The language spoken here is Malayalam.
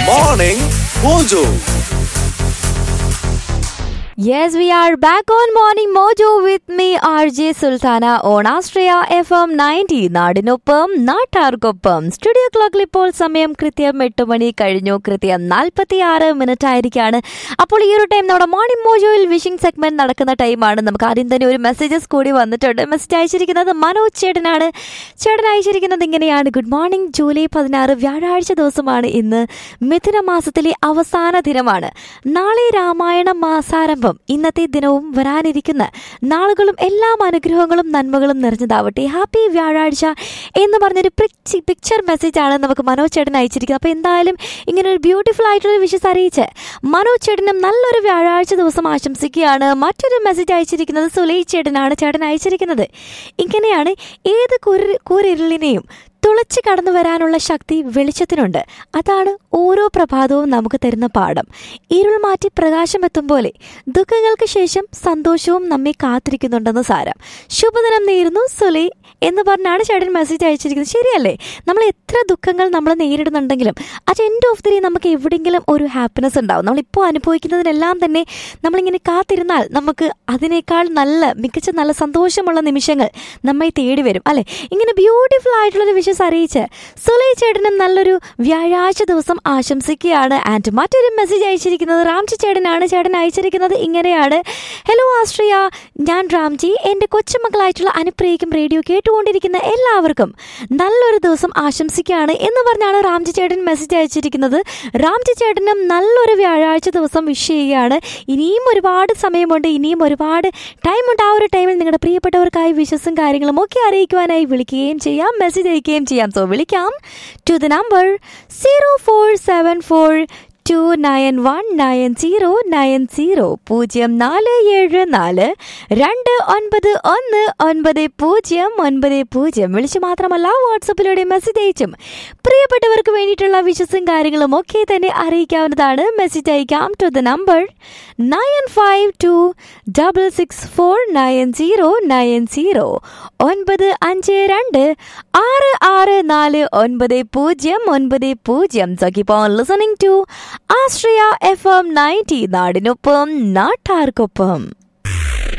Morning Mojo. Yes, we are back on Morning Mojo with me, RJ Sultana on Astrea FM 90 നാടിനൊപ്പം നാട്ടാർക്കൊപ്പം സ്റ്റുഡിയോ ക്ലോക്കിൽ ഇപ്പോൾ സമയം കൃത്യം എട്ട് മണി കഴിഞ്ഞു കൃത്യം നാൽപ്പത്തി ആറ് മിനിറ്റ് ആയിരിക്കാണ് അപ്പോൾ ഈ ഒരു ടൈം നമ്മുടെ മോർണിംഗ് മോജോയിൽ വിഷിംഗ് സെഗ്മെന്റ് നടക്കുന്ന ടൈമാണ് നമുക്ക് ആദ്യം തന്നെ ഒരു മെസ്സേജസ് കൂടി വന്നിട്ടുണ്ട് മെസ്സേജ് അയച്ചിരിക്കുന്നത് മനോജ് ചേട്ടനാണ് ചേട്ടൻ അയച്ചിരിക്കുന്നത് ഇങ്ങനെയാണ് ഗുഡ് മോർണിംഗ് ജൂലൈ പതിനാറ് വ്യാഴാഴ്ച ദിവസമാണ് ഇന്ന് മിഥുന മാസത്തിലെ അവസാന ദിനമാണ് നാളെ രാമായണ മാസാരംഭം ഇന്നത്തെ ദിനവും വരാനിരിക്കുന്ന നാളുകളും എല്ലാ അനുഗ്രഹങ്ങളും നന്മകളും നിറഞ്ഞതാവട്ടെ ഹാപ്പി വ്യാഴാഴ്ച എന്ന് പറഞ്ഞൊരു പിക്ചർ മെസ്സേജ് ആണ് നമുക്ക് മനോജ് ചേട്ടൻ അയച്ചിരിക്കുന്നത് അപ്പോൾ എന്തായാലും ഇങ്ങനെ ഒരു ബ്യൂട്ടിഫുൾ ആയിട്ടുള്ള വിഷസ് അറിയിച്ച് മനോജ് ചേട്ടനും നല്ലൊരു വ്യാഴാഴ്ച ദിവസം ആശംസിക്കുകയാണ് മറ്റൊരു മെസ്സേജ് അയച്ചിരിക്കുന്നത് സുലൈ ചേട്ടനാണ് ചേട്ടൻ അയച്ചിരിക്കുന്നത് ഇങ്ങനെയാണ് ഏത് കുരി കൂരിരുളിനെയും തുളച്ച് കടന്നു വരാനുള്ള ശക്തി വെളിച്ചത്തിനുണ്ട് അതാണ് ഓരോ പ്രഭാതവും നമുക്ക് തരുന്ന പാഠം ഇരുൾ മാറ്റി പ്രകാശം എത്തും പോലെ ദുഃഖങ്ങൾക്ക് ശേഷം സന്തോഷവും നമ്മെ കാത്തിരിക്കുന്നുണ്ടെന്ന് സാരം ശുഭദിനം നേരുന്നു സുലൈ എന്ന് പറഞ്ഞാണ് ചേട്ടൻ മെസ്സേജ് അയച്ചിരിക്കുന്നത് ശരിയല്ലേ നമ്മൾ എത്ര ദുഃഖങ്ങൾ നമ്മൾ നേരിടുന്നുണ്ടെങ്കിലും at end of the day നമുക്ക് എവിടെയെങ്കിലും ഒരു ഹാപ്പിനെസ് ഉണ്ടാവും നമ്മളിപ്പോൾ അനുഭവിക്കുന്നതിനെല്ലാം തന്നെ നമ്മളിങ്ങനെ കാത്തിരുന്നാൽ നമുക്ക് അതിനേക്കാൾ നല്ല മികച്ച നല്ല സന്തോഷമുള്ള നിമിഷങ്ങൾ നമ്മെ തേടി വരും അല്ലെ ഇങ്ങനെ ബ്യൂട്ടിഫുൾ ആയിട്ടുള്ളൊരു വിഷസ് അറിയിച്ച് സുലൈ ചേട്ടനും നല്ലൊരു വ്യാഴാഴ്ച ദിവസം ആശംസിക്കുകയാണ് ആൻഡ് മറ്റൊരു മെസ്സേജ് അയച്ചിരിക്കുന്നത് റാംജി ചേട്ടനാണ് ചേട്ടൻ അയച്ചിരിക്കുന്നത് ഇങ്ങനെയാണ് ഹലോ ആസ്ട്രിയ ഞാൻ റാംജി എൻ്റെ കൊച്ചുമക്കളായിട്ടുള്ള അനുപ്രിയക്കും റേഡിയോ കേട്ടുകൊണ്ടിരിക്കുന്ന എല്ലാവർക്കും നല്ലൊരു ദിവസം ആശംസിക്കുകയാണ് എന്ന് പറഞ്ഞാണ് റാംജി ചേട്ടൻ മെസ്സേജ് അയച്ചിരിക്കുന്നത് റാംജി ചേട്ടനും നല്ലൊരു വ്യാഴാഴ്ച ദിവസം വിഷ് ചെയ്യുകയാണ് ഇനിയും ഒരുപാട് സമയമുണ്ട് ഇനിയും ഒരുപാട് ടൈമുണ്ട് ആ ഒരു ടൈമിൽ നിങ്ങളുടെ പ്രിയപ്പെട്ടവർക്കായി വിശ്വസും കാര്യങ്ങളും ഒക്കെ അറിയിക്കുവാനായി വിളിക്കുകയും ചെയ്യാം മെസ്സേജ് അയക്കുകയും ചെയ്യാം സോ വിളിക്കാം to the number zero four seven four two nine one nine zero nine zero പൂജ്യം നാല് ഏഴ് നാല് രണ്ട് ഒൻപത് ഒന്ന് ഒൻപത് പൂജ്യം ഒൻപത് പൂജ്യം വിളിച്ച് മാത്രമല്ല വാട്സപ്പിലൂടെ മെസ്സേജ് അയച്ചും പ്രിയപ്പെട്ടവർക്ക് വേണ്ടിയിട്ടുള്ള വിശ്വസും കാര്യങ്ങളും ഒക്കെ തന്നെ അറിയിക്കാവുന്നതാണ് മെസ്സേജ് അയക്കാം to the number nine five two double six four nine zero nine zero ഒൻപത് അഞ്ച് രണ്ട് ആറ് ആറ് നാല് ഒൻപത് പൂജ്യം ഒൻപത് പൂജ്യം so keep on listening to Ashraya F M ninety നാടിനൊപ്പം നാട്ടാർക്കൊപ്പം